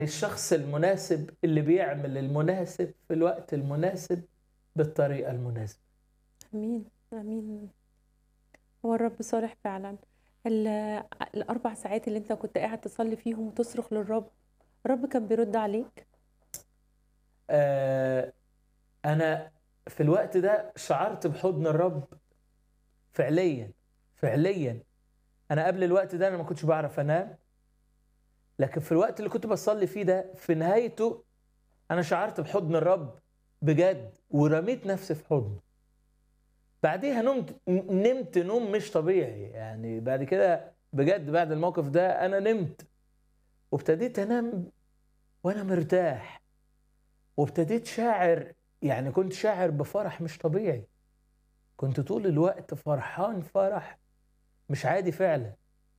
الشخص المناسب اللي بيعمل المناسب في الوقت المناسب بالطريقة المناسبة امين امين هو الرب صالح فعلا ال- الاربع ساعات اللي انت كنت قاعد تصلي فيهم وتصرخ للرب الرب كان بيرد عليك آه أنا في الوقت ده شعرت بحضن الرب فعليا فعليا أنا قبل الوقت ده أنا ما كنتش بعرف أنام لكن في الوقت اللي كنت بصلي فيه ده في نهايته أنا شعرت بحضن الرب بجد ورميت نفسي في حضنه بعديها نمت نمت نوم مش طبيعي يعني بعد كده بجد بعد الموقف ده أنا نمت وابتديت أنام وأنا مرتاح وابتديت شاعر يعني كنت شاعر بفرح مش طبيعي كنت طول الوقت فرحان فرح مش عادي فعلا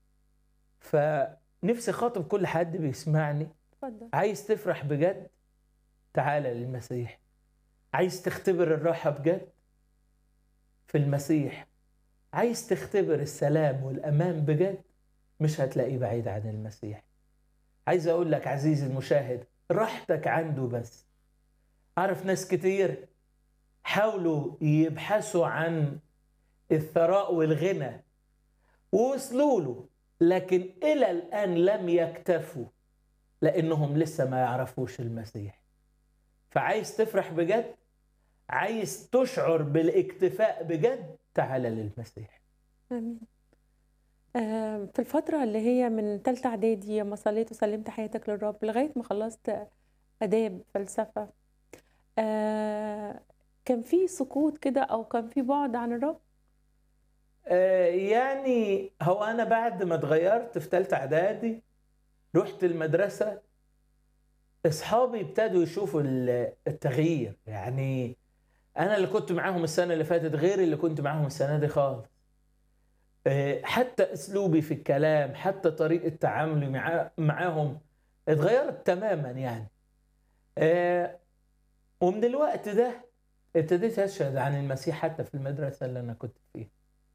فنفسي خاطب كل حد بيسمعني اتفضل عايز تفرح بجد تعالى للمسيح عايز تختبر الراحة بجد في المسيح عايز تختبر السلام والأمان بجد مش هتلاقيه بعيد عن المسيح عايز أقول لك عزيزي المشاهد راحتك عنده بس أعرف ناس كتير حاولوا يبحثوا عن الثراء والغنى ووصلوا له لكن إلى الآن لم يكتفوا لأنهم لسه ما يعرفوش المسيح فعايز تفرح بجد عايز تشعر بالاكتفاء بجد تعال للمسيح امين آه، في الفترة اللي هي من تالتة إعدادي لما صليت وسلمت حياتك للرب لغاية ما خلصت آداب فلسفة آه، كان في سقوط كده أو كان في بعد عن الرب آه، يعني هو أنا بعد ما اتغيرت في تالتة إعدادي رحت المدرسة أصحابي ابتدوا يشوفوا ال- التغيير يعني أنا اللي كنت معاهم السنة اللي فاتت غير اللي كنت معاهم السنة دي خالص آه، حتى أسلوبي في الكلام حتى طريقة تعاملي مع معاهم اتغيرت تماما يعني آه، ومن الوقت ده ابتديت أشهد عن المسيح حتى في المدرسة اللي أنا كنت فيها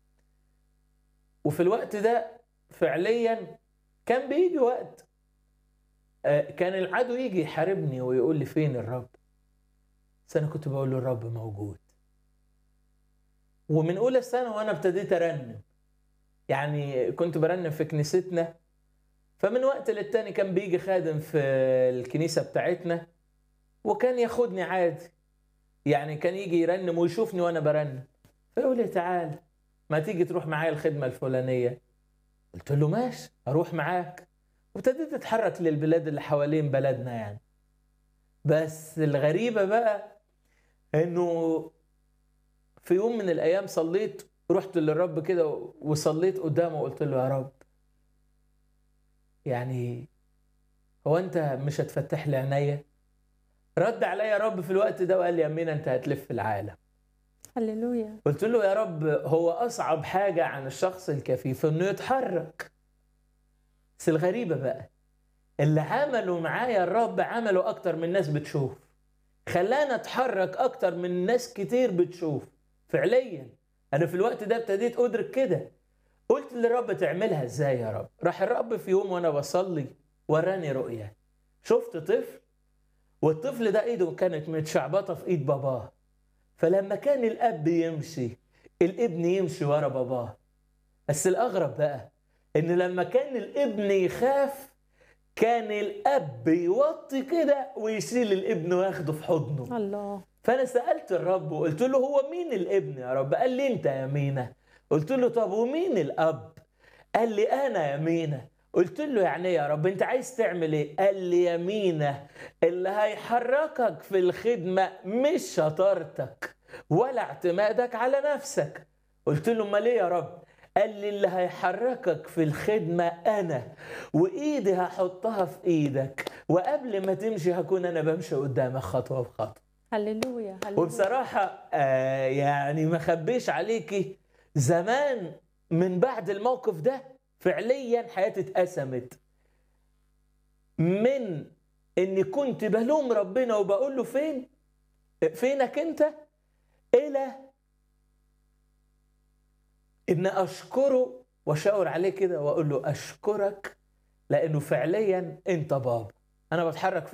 وفي الوقت ده فعليا كان بيجي وقت آه، كان العدو يجي يحاربني ويقول لي فين الرب بس انا كنت بقول له الرب موجود ومن اولى السنه وانا ابتديت ارنم يعني كنت برنم في كنيستنا فمن وقت للتاني كان بيجي خادم في الكنيسه بتاعتنا وكان ياخدني عادي يعني كان يجي يرنم ويشوفني وانا برنم فيقول لي تعال ما تيجي تروح معايا الخدمه الفلانيه قلت له ماشي اروح معاك وابتديت اتحرك للبلاد اللي حوالين بلدنا يعني بس الغريبه بقى انه في يوم من الايام صليت رحت للرب كده وصليت قدامه وقلت له يا رب يعني هو انت مش هتفتح لي عينيا رد عليا يا رب في الوقت ده وقال لي يا مينا انت هتلف العالم هللويا قلت له يا رب هو أصعب حاجة عن الشخص الكفيف إنه يتحرك بس الغريبة بقى اللي عمله معايا الرب عمله أكتر من ناس بتشوف خلانا أتحرك أكتر من ناس كتير بتشوف فعليا أنا في الوقت ده ابتديت أدرك كده قلت للرب تعملها إزاي يا رب راح الرب في يوم وأنا بصلي وراني رؤية شفت طفل والطفل ده إيده كانت متشعبطة في إيد باباه فلما كان الاب يمشي الابن يمشي ورا باباه بس الاغرب بقى ان لما كان الابن يخاف كان الاب يوطي كده ويشيل الابن وياخده في حضنه الله فانا سالت الرب وقلت له هو مين الابن يا رب قال لي انت يا مينا قلت له طب ومين الاب قال لي انا يا مينا قلت له يعني إيه يا رب انت عايز تعمل ايه قال لي يا مينا اللي هيحركك في الخدمه مش شطارتك ولا اعتمادك على نفسك قلت له امال ايه يا رب قال لي اللي هيحركك في الخدمه انا وايدي هحطها في ايدك وقبل ما تمشي هكون انا بمشي قدامك خطوه بخطوه هللويا هللويا وبصراحة آه يعني ما خبيش عليكي زمان من بعد الموقف ده فعليا حياتي اتقسمت من اني كنت بلوم ربنا وبقول له فين فينك انت الى ان اشكره واشاور عليه كده واقول له اشكرك لانه فعليا انت بابا انا بتحرك في